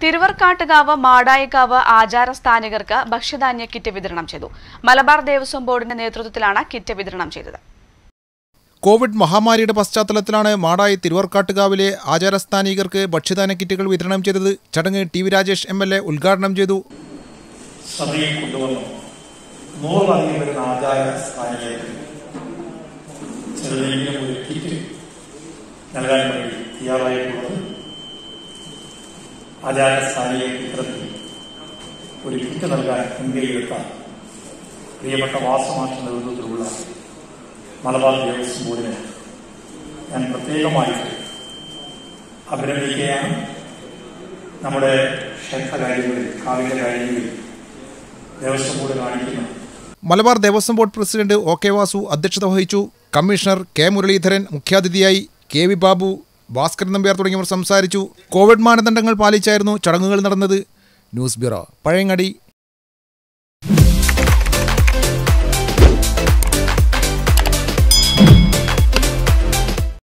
തിരുവർക്കാട്ടുകാവ് Madayikavu ആചാരസ്ഥാനികർക്ക് ഭക്ഷ്യധാന്യ kit വിതരണം ചെയ്തു മലബാർ ദേവസ്വം ബോർഡിന്റെ നേതൃത്വത്തിലാണ് കിറ്റ് വിതരണം ചെയ്തത് കോവിഡ് മഹാമാരിയുടെ പശ്ചാത്തലത്തിലാണ് മാടായി തിരുവർക്കാട്ടുകാവിലെ ആചാരസ്ഥാനികർക്ക് ഭക്ഷ്യധാന്യ കിറ്റുകൾ വിതരണം ചെയ്തത് ചടങ്ങ് T V Rajesh M L A ഉദ്ഘാടനം ചെയ്തു സഭയിൽ കൊണ്ടുവന്നു നൂറിലധികം വരുന്ന ആചാര സ്ഥാനികൾക്ക് ചെറുതെങ്കിലും ഒരു കിറ്റ് നൽകാൻ വേണ്ടി തയ്യാറായിട്ടുള്ളത് ആചാര സ്ഥാനിക ചിത്രത്തിൽ ഒരു കിറ്റ് നൽകാൻ മുൻകൈയെടുത്ത പ്രിയപ്പെട്ട വാസമാഷ നേതൃത്വത്തിലുള്ള മലബാർ ദേവസ്വം ബോർഡിനെ ഞാൻ പ്രത്യേകമായിട്ട് അഭിനന്ദിക്കുകയാണ് നമ്മുടെ ക്ഷേത്രകാര്യങ്ങളിൽ കാവിന്റെ കാര്യങ്ങളിൽ ദേവസ്വം ബോർഡ് കാണിക്കുന്ന Malabar Devaswom board president O K Vasu അധ്യക്ഷത വഹിച്ചു കമ്മീഷണർ കെ മുരളീധരൻ മുഖ്യാതിഥിയായി കെ വി ബാബു ഭാസ്കരൻ നമ്പ്യാർ തുടങ്ങിയവർ സംസാരിച്ചു കോവിഡ് മാനദണ്ഡങ്ങൾ പാലിച്ചായിരുന്നു ചടങ്ങുകൾ നടന്നത് ന്യൂസ് ബ്യൂറോ പഴയങ്ങാടി